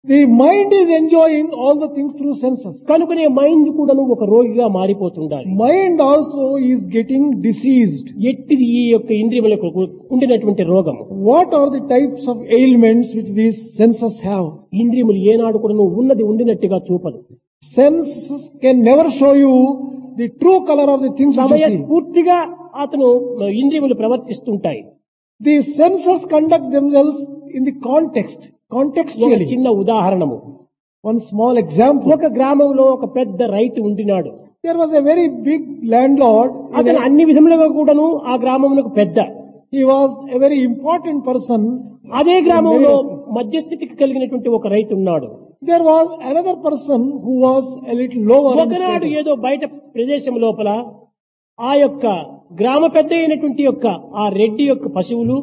The mind is enjoying all the things through senses. కనుకనే mind కూడాను ఒక రోగిగా మారిపోతుండాలి Mind also is getting diseased. ఎట్టిది ఈ యొక్క ఇంద్రియములకు ఉండినటువంటి రోగం What are the types of ailments which these senses have? ఇంద్రియములు ఏనాడు కూడాను ఉన్నది ఉండినట్టుగా చూపదు Senses can never show you the true color of the things which you see. సమయస్ఫూర్తిగా అతను ఇంద్రియములు ప్రవర్తిస్తుంటాయి The senses conduct themselves in the context, ఒక contextually. చిన్న ఉదాహరణము One small example. ఒక గ్రామంలో ఒక పెద్ద రైతు ఉండినాడు There was a very big landlord. in అతను a- అన్ని విధములుగా కూడాను ఆ గ్రామమునకు పెద్ద He was a very important person. అదే గ్రామంలో మధ్యస్థితికి కలిగినటువంటి ఒక రైతు ఉన్నాడు There was another person who was a little lower. in ఒకనాడు status. ఏదో బయట ప్రదేశం లోపల ఆ యొక్క గ్రామ పెద్ద అయినటువంటి యొక్క ఆ రెడ్డి యొక్క పశువులు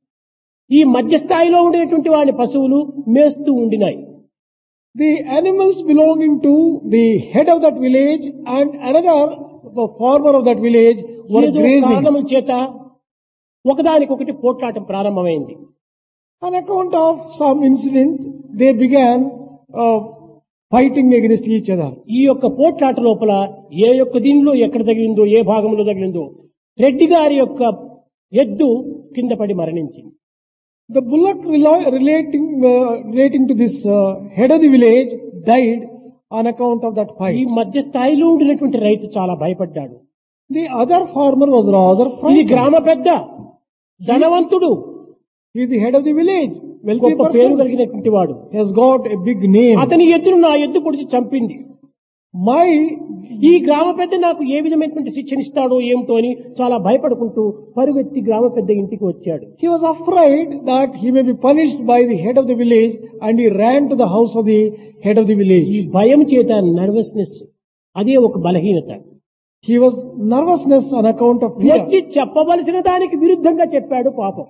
ఈ మధ్య స్థాయిలో ఉండినటువంటి వాడి పశువులు మేస్తూ ఉండినాయి The animals belonging to the head of that village and another the farmer of that village were ఏదో grazing. కారణముల చేత ఒకదానికొకటి పోట్లాటం ప్రారంభమైంది On account of some incident, they began uh, fighting against each other. ఈ యొక్క పోట్లాట లోపల ఏ యొక్క దీనిలో ఎక్కడ తగిలిందో ఏ భాగంలో తగిలిందో రెడ్డి గారి యొక్క ఎద్దు కింద పడి మరణించింది The bullock relo- relating uh, relating to this uh, head of the village died on account of that ఈ fight. మధ్య స్థాయిలో ఉండినటువంటి రైతు చాలా భయపడ్డాడు The other farmer was rather ఇది frightened. గ్రామ పెద్ద ధనవంతుడు He is the head of the village, wealthy గొప్ప పేరు person. కలిగినటువంటి వాడు He has got a big name. అతని ఎద్దును నా ఎద్దు పొడిచి చంపింది My ఈ గ్రామ పెద్ద నాకు ఏ విధమైనటువంటి శిక్షణ ఇస్తాడో ఏమిటో అని చాలా భయపడుకుంటూ పరుగెత్తి గ్రామ పెద్ద ఇంటికి వచ్చాడు he was afraid that he may be punished by the head of the village, and he ran to the house of the head of the ఈ village. భయం చేత నర్వస్నెస్ అదే ఒక బలహీనత He was nervousness on account of fear. వచ్చి చెప్పవలసిన దానికి విరుద్ధంగా చెప్పాడు పాపం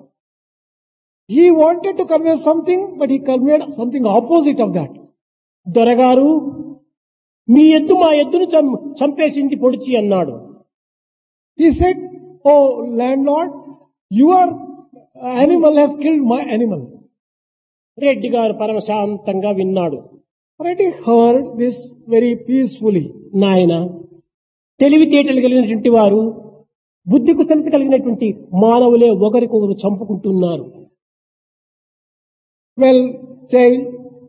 He wanted to convey something, but he conveyed something opposite of that. దొరగారు మీ ఎద్దు మా ఎద్దును చం- చంపేసింది పొడిచి అన్నాడు He said, Oh landlord, your animal has killed my animal. Reddy గారు పరమశాంతంగా విన్నాడు Already heard this very peacefully. నాయన తెలివితేటలు కలిగినటువంటి వారు బుద్ధి కుశలత కలిగినటువంటి మానవులే ఒకరికొకరు చంపుకుంటున్నారు Well, child,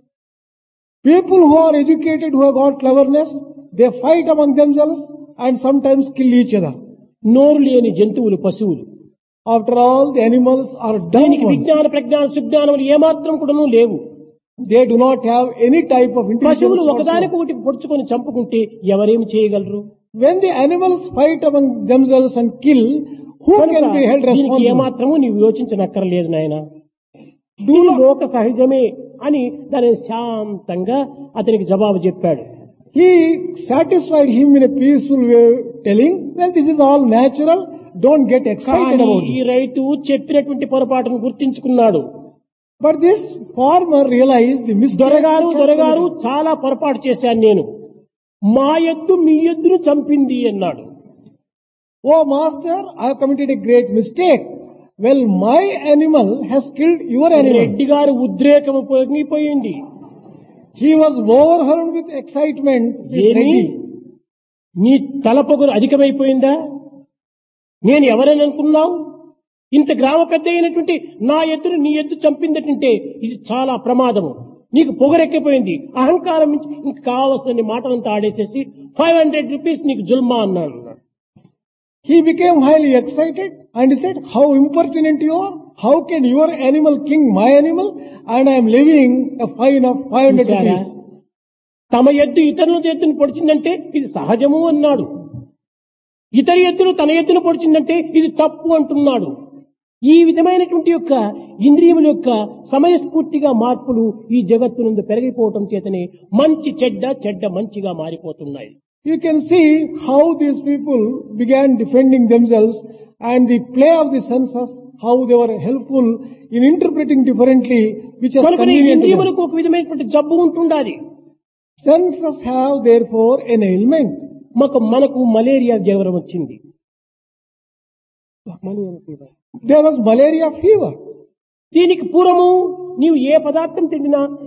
people who are educated, who have got cleverness, they fight among themselves and sometimes kill each other. నోరు లేని జంతువులు పశువులు After all, the animals are dumb దీనికి ones. విజ్ఞాన ప్రజ్ఞాన సుజ్ఞానములు ఏమాత్రం కూడాను లేవు They do not have any type of intelligence. పశువులు whatsoever. ఒకదానికొకటి పొడుచుకొని చంపుకుంటే ఎవరేమి చేయగలరు When the animals fight among themselves and kill, who కనుక can be held దీనికి responsible? ఏమాత్రము నీవు యోచించనక్కర్లేదు నాయన దీని లోక సహజమే అని దాని శాంతంగా అతనికి జవాబు చెప్పాడు He satisfied him in a peaceful way, telling, well, this is all natural, don't get excited కానీ about ఈ it. రైతు చెప్పినటువంటి పొరపాటును గుర్తించుకున్నాడు But this farmer realized the mistake. దొరగారు which has దొరగారు committed. చాలా పొరపాటు చేశాను నేను మా ఎద్దు మీ ఎద్దును చంపింది అన్నాడు Oh master, I have committed a great mistake. Well, my animal has killed your animal. Reddy గారు ఉద్రేకము పొంగిపోయింది He was overwhelmed with excitement. This ఏమి Reddy. నీ తలపొగరు అధికమైపోయిందా నేను ఎవరని అనుకున్నావు ఇంత గ్రామ పెద్ద అయినటువంటి నా ఎద్దును నీ ఎద్దు చంపిందటంటే ఇది చాలా ప్రమాదము నీకు పొగరెక్కిపోయింది అహంకారం నుంచి ఇంక కావలసిన మాటలంతా ఆడేసేసి ఫైవ్ హండ్రెడ్ రూపీస్ నీకు జుల్మా అన్నాను He became highly excited and he said, how impertinent you are. How can your animal king my animal? And I am levying a fine of 500 చూశారా? rupees. తమ ఎద్దు ఇతరుల ఎద్దును పొడిచిందంటే ఇది సహజము అన్నాడు ఇతర ఎద్దులు తన ఎద్దును పొడిచిందంటే ఇది తప్పు అంటున్నాడు ఈ విధమైనటువంటి యొక్క ఇంద్రియముల యొక్క సమయస్ఫూర్తిగా మార్పులు ఈ జగత్తునందు పెరిగిపోవటం చేతనే మంచి చెడ్డ చెడ్డ మంచిగా మారిపోతున్నాయి You can see how these people began defending themselves and the play of the senses, how they were helpful in interpreting differently, which is కనుక convenient to them. ఇంద్రియములకు ఒక విధమైనటువంటి జబ్బు ఉంటుండాలి Senses have therefore an ailment. మాకు మనకు malaria జ్వరం వచ్చింది There was malaria fever. దీనికి పూర్వము నీవు ఏ పదార్థం తిండినా